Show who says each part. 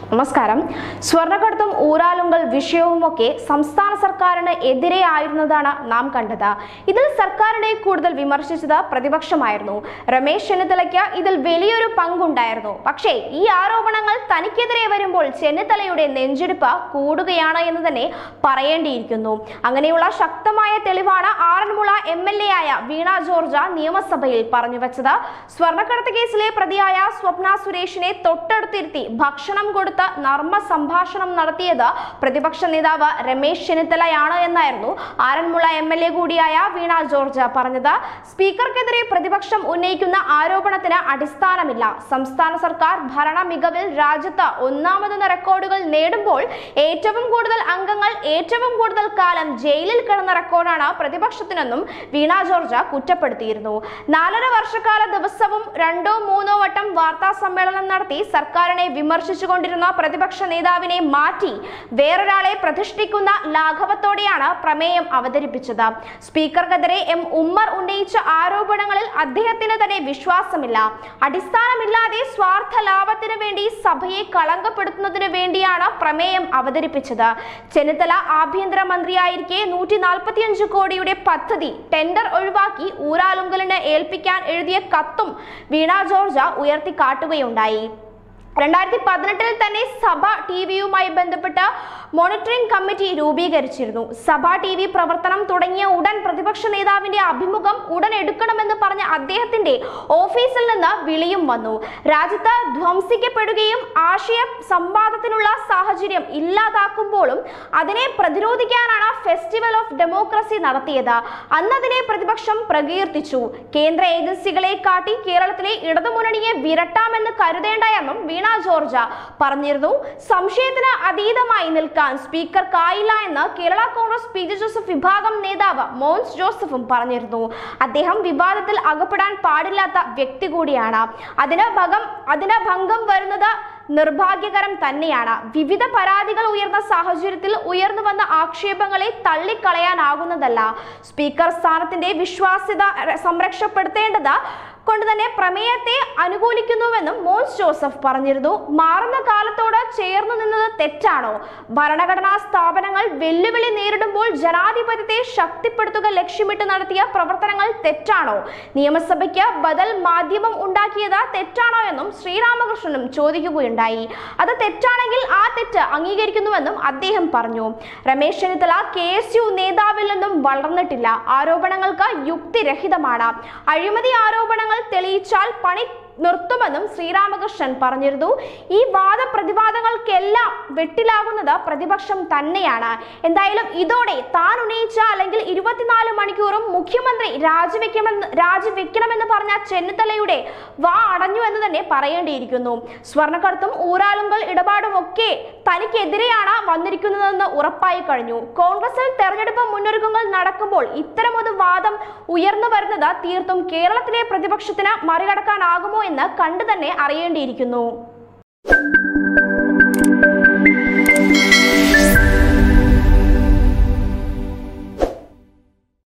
Speaker 1: നമസ്കാരം സ്വർണ്ണക്കടത്തും ഊരാലുങ്കൽ വിഷയവുമൊക്കെ സംസ്ഥാന സർക്കാരിന് എതിരെ ആയിരുന്നതാണ് നാം കണ്ടത് ഇതിൽ സർക്കാരിനെ കൂടുതൽ വിമർശിച്ചത് പ്രതിപക്ഷമായിരുന്നു രമേശ് ചെന്നിത്തലയ്ക്ക് ഇതിൽ വലിയൊരു പങ്കുണ്ടായിരുന്നു പക്ഷേ ഈ ആരോപണങ്ങൾ തനിക്കെതിരെ വരുമ്പോൾ ചെന്നിത്തലയുടെ നെഞ്ചെടുപ്പ് കൂടുകയാണ് എന്ന് തന്നെ പറയേണ്ടിയിരിക്കുന്നു അങ്ങനെയുള്ള ശക്തമായ തെളിവാണ് ആറന്മുള എം എൽ എ ആയ വീണ ജോർജ നിയമസഭയിൽ പറഞ്ഞു വെച്ചത് സ്വർണ്ണക്കടത്ത് കേസിലെ പ്രതിയായ സ്വപ്ന സുരേഷിനെ തൊട്ടടുത്തിരുത്തി ഭക്ഷണം കൊടുത്ത് നർമ്മ സംഭാഷണം നടത്തിയത് പ്രതിപക്ഷ നേതാവ് രമേശ് ചെന്നിത്തലയാണ് എന്നായിരുന്നു ആറന്മുള എം എൽ എ കൂടിയായ വീണ ജോർജ് പറഞ്ഞത് സ്പീക്കർക്കെതിരെ പ്രതിപക്ഷം ഉന്നയിക്കുന്ന ആരോപണത്തിന് അടിസ്ഥാനമില്ല സംസ്ഥാന സർക്കാർ ഭരണ മികവിൽ രാജ്യത്ത് ഒന്നാമതെന്ന റെക്കോർഡുകൾ നേടുമ്പോൾ ഏറ്റവും കൂടുതൽ അംഗങ്ങൾ ഏറ്റവും കൂടുതൽ കാലം ജയിലിൽ കിടന്ന റെക്കോർഡാണ് പ്രതിപക്ഷത്തിനെന്നും വീണ ജോർജ് കുറ്റപ്പെടുത്തിയിരുന്നു നാലര വർഷക്കാല ദിവസവും രണ്ടോ മൂന്നോ വട്ടം വാർത്താ സമ്മേളനം നടത്തി സർക്കാരിനെ വിമർശിച്ചുകൊണ്ടിരുന്ന പ്രതിപക്ഷ നേതാവിനെ മാറ്റി വേറൊരാളെ പ്രതിഷ്ഠിക്കുന്ന ലാഘവത്തോടെയാണ് പ്രമേയം അവതരിപ്പിച്ചത് സ്പീക്കർക്കെതിരെ എം ഉമ്മർ ഉന്നയിച്ച ആരോപണങ്ങളിൽ അദ്ദേഹത്തിന് തന്നെ വിശ്വാസമില്ല അടിസ്ഥാനമില്ലാതെ സ്വാർത്ഥ ലാഭത്തിന് വേണ്ടി സഭയെ കളങ്കപ്പെടുത്തുന്നതിന് വേണ്ടിയാണ് പ്രമേയം അവതരിപ്പിച്ചത് ചെന്നിത്തല ആഭ്യന്തര മന്ത്രിയായിരിക്കെ നൂറ്റി നാൽപ്പത്തിയഞ്ച് കോടിയുടെ പദ്ധതി ടെൻഡർ ഒഴിവാക്കി ഊരാലുങ്കലിന് ഏൽപ്പിക്കാൻ എഴുതിയ കത്തും വീണ ജോർജ ഉയർത്തിക്കാട്ടുകയുണ്ടായി രണ്ടായിരത്തി പതിനെട്ടിൽ തന്നെ സഭ ടി വിയുമായി ബന്ധപ്പെട്ട മോണിറ്ററിംഗ് കമ്മിറ്റി രൂപീകരിച്ചിരുന്നു സഭ ടി വി പ്രവർത്തനം തുടങ്ങിയ ഉടൻ പ്രതിപക്ഷ നേതാവിന്റെ അഭിമുഖം ഉടൻ എടുക്കണമെന്ന് പറഞ്ഞ അദ്ദേഹത്തിന്റെ ഓഫീസിൽ നിന്ന് വിളിയും വന്നു രാജ്യത്ത് ധ്വംസിക്കപ്പെടുകയും ആശയ സംവാദത്തിനുള്ള സാഹചര്യം ഇല്ലാതാക്കുമ്പോഴും അതിനെ പ്രതിരോധിക്കാനാണ് ഫെസ്റ്റിവൽ ഓഫ് ഡെമോക്രസി നടത്തിയത് അന്നതിനെ പ്രതിപക്ഷം പ്രകീർത്തിച്ചു കേന്ദ്ര ഏജൻസികളെ കാട്ടി കേരളത്തിലെ ഇടതുമുന്നണിയെ വിരട്ടാമെന്ന് കരുതേണ്ട എന്നും വീണ ജോർജ പറഞ്ഞിരുന്നു സംശയത്തിന് അതീതമായി നിൽക്കാൻ സ്പീക്കർക്കായില്ല എന്ന് കേരള കോൺഗ്രസ് പി ജെ ജോസഫ് വിഭാഗം നേതാവ് മോൻസ് ജോസഫും പറഞ്ഞിരുന്നു അദ്ദേഹം വിവാദത്തിൽ അകപ്പെടാൻ പാടില്ലാത്ത വ്യക്തി കൂടിയാണ് അതിന് ഭംഗം അതിന് ഭംഗം വരുന്നത് നിർഭാഗ്യകരം തന്നെയാണ് വിവിധ പരാതികൾ ഉയർന്ന സാഹചര്യത്തിൽ ഉയർന്നു വന്ന ആക്ഷേപങ്ങളെ തള്ളിക്കളയാനാകുന്നതല്ല സ്പീക്കർ സ്ഥാനത്തിന്റെ വിശ്വാസ്യത സംരക്ഷപ്പെടുത്തേണ്ടത് കൊണ്ട് തന്നെ പ്രമേയത്തെ അനുകൂലിക്കുന്നുവെന്നും മോൻസ് ജോസഫ് പറഞ്ഞിരുന്നു മാറുന്ന കാലത്തോട് ചേർന്നു നിന്നത് തെറ്റാണോ ഭരണഘടനാ സ്ഥാപനങ്ങൾ വെല്ലുവിളി നേരിടുമ്പോൾ ജനാധിപത്യത്തെ ശക്തിപ്പെടുത്തുക ലക്ഷ്യമിട്ട് നടത്തിയ പ്രവർത്തനങ്ങൾ തെറ്റാണോ നിയമസഭയ്ക്ക് ബദൽ മാധ്യമം ഉണ്ടാക്കിയത് തെറ്റാണോ എന്നും ശ്രീരാമകൃഷ്ണനും ചോദിക്കുകയുണ്ടായി അത് തെറ്റാണെങ്കിൽ ആ തെറ്റ് അംഗീകരിക്കുന്നുവെന്നും അദ്ദേഹം പറഞ്ഞു Ramesh Chennithala K S U നേതാവിൽ നിന്നും വളർന്നിട്ടില്ല ആരോപണങ്ങൾക്ക് യുക്തിരഹിതമാണ് അഴിമതി ആരോപണങ്ങൾ തെളിയിച്ചാൽ പണി നിർത്തുമെന്നും ശ്രീരാമകൃഷ്ണൻ പറഞ്ഞിരുന്നു ഈ വാദപ്രതിവാദങ്ങൾക്കെല്ലാം വെട്ടിലാകുന്നത് പ്രതിപക്ഷം തന്നെയാണ് എന്തായാലും ഇതോടെ താൻ ഉന്നയിച്ച അല്ലെങ്കിൽ ഇരുപത്തിനാല് മണിക്കൂറും മുഖ്യമന്ത്രി രാജിവെക്കണമെന്ന് രാജിവെക്കണമെന്ന് പറഞ്ഞ ചെന്നിത്തലയുടെ വാ അടഞ്ഞു എന്ന് തന്നെ പറയേണ്ടിയിരിക്കുന്നു സ്വർണ്ണക്കടത്തും ഊരാലുങ്കൽ ഇടപാടും ഒക്കെ തനിക്കെതിരെയാണ് വന്നിരിക്കുന്നതെന്ന് ഉറപ്പായി കഴിഞ്ഞു കോൺഗ്രസിൽ തെരഞ്ഞെടുപ്പ് മുന്നൊരുക്കങ്ങൾ നടക്കുമ്പോൾ ഇത്തരമൊരു വാദം ഉയർന്നു വരുന്നത് തീർത്തും കേരളത്തിലെ പ്രതിപക്ഷത്തിന് മറികടക്കാനാകുമോ എന്ന് കണ്ടു തന്നെ അറിയേണ്ടിയിരിക്കുന്നു